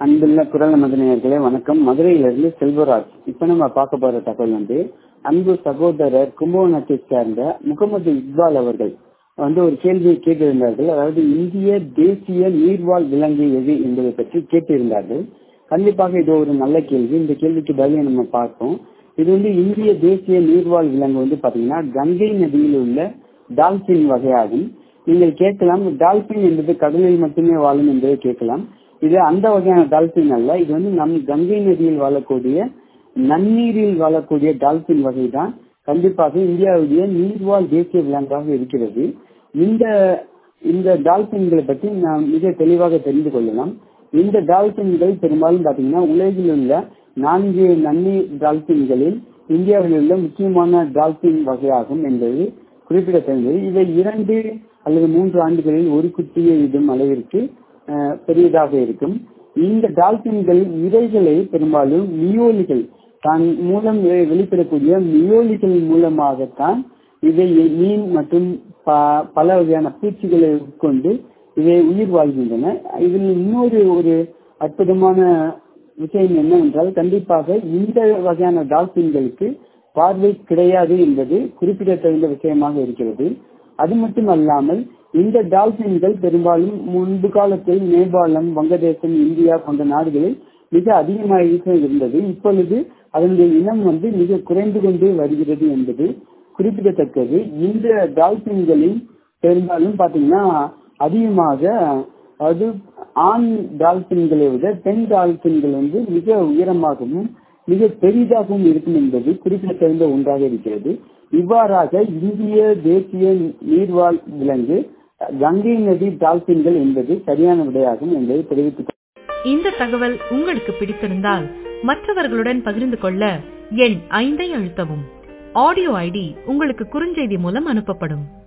அன்புள்ள குரல் மதுரையர்களே வணக்கம் மதுரையிலிருந்து செல்வராஜ் இப்ப நம்ம பார்க்க போற தகவல் வந்து அன்பு சகோதரர் கும்பகோணத்தை சேர்ந்த முகமது இக்பால் அவர்கள் வந்து ஒரு கேள்வியை கேட்டிருந்தார்கள் அதாவது இந்திய தேசிய நீர்வாழ் விலங்கு எது என்பதை பற்றி கேட்டிருந்தார்கள் கண்டிப்பாக இது ஒரு நல்ல கேள்வி இந்த கேள்விக்கு பதிலை நம்ம பார்ப்போம் இது வந்து இந்திய தேசிய நீர்வாழ் விலங்கு வந்து பாத்தீங்கன்னா கங்கை நதியில் உள்ள டால்பின் வகையாகும் நீங்கள் கேட்கலாம் டால்பின் என்பது கடலில் மட்டுமே வாழும் என்பதை கேட்கலாம் இது அந்த வகையான டால்பின் அல்ல இது வந்து நம் கங்கை நதியில் வாழக்கூடிய நன்னீரில் வாழக்கூடிய டால்பின் வகை தான் கண்டிப்பாக இந்தியாவுடைய நீர்வாழ் தேசிய விலங்காக இருக்கிறது இந்த இந்த டால்பின்களை பற்றி நாம் மிக தெளிவாக தெரிந்து கொள்ளலாம் இந்த டால்பின்கள் பெரும்பாலும் பாத்தீங்கன்னா உலகில் உள்ள நான்கு நன்னீர் டால்பின்களில் இந்தியாவில் உள்ள முக்கியமான டால்பின் வகையாகும் என்பது குறிப்பிடத்தக்கது இவை இரண்டு அல்லது மூன்று ஆண்டுகளில் ஒரு குட்டியை இடும் அளவிற்கு பெரியதாக இருக்கும் இந்த டால்பின்கள் இறைகளை பெரும்பாலும் மியோலிகள் தான் மூலம் வெளிப்படக்கூடிய மியோலிகள் மூலமாகத்தான் இவை மீன் மற்றும் பல வகையான பூச்சிகளை உட்கொண்டு இவை உயிர் வாழ்கின்றன இதில் இன்னொரு ஒரு அற்புதமான விஷயம் என்னவென்றால் கண்டிப்பாக இந்த வகையான டால்பின்களுக்கு பார்வை கிடையாது என்பது குறிப்பிடத்தகுந்த விஷயமாக இருக்கிறது அது மட்டும் அல்லாமல் இந்த டால்பின்கள் பெரும்பாலும் முன்பு காலத்தில் நேபாளம் வங்கதேசம் இந்தியா போன்ற நாடுகளில் மிக அதிகமாக இருந்தது இப்பொழுது அதனுடைய இனம் வந்து மிக குறைந்து கொண்டே வருகிறது என்பது குறிப்பிடத்தக்கது இந்த டால்பின்களில் பெரும்பாலும் பாத்தீங்கன்னா அதிகமாக அது ஆண் டால்பின்களை விட பெண் டால்பின்கள் வந்து மிக உயரமாகவும் மிக பெரிதாகவும் இருக்கும் என்பது குறிப்பிடத்தகுந்த ஒன்றாக இருக்கிறது இவ்வாறாக இந்திய தேசிய நீர்வாழ் விலங்கு கங்கை நதி டால்பின்கள் என்பது சரியான விடையாகும் என்பதை தெரிவித்துக் இந்த தகவல் உங்களுக்கு பிடித்திருந்தால் மற்றவர்களுடன் பகிர்ந்து கொள்ள எண் ஐந்தை அழுத்தவும் ஆடியோ ஐடி உங்களுக்கு குறுஞ்செய்தி மூலம் அனுப்பப்படும்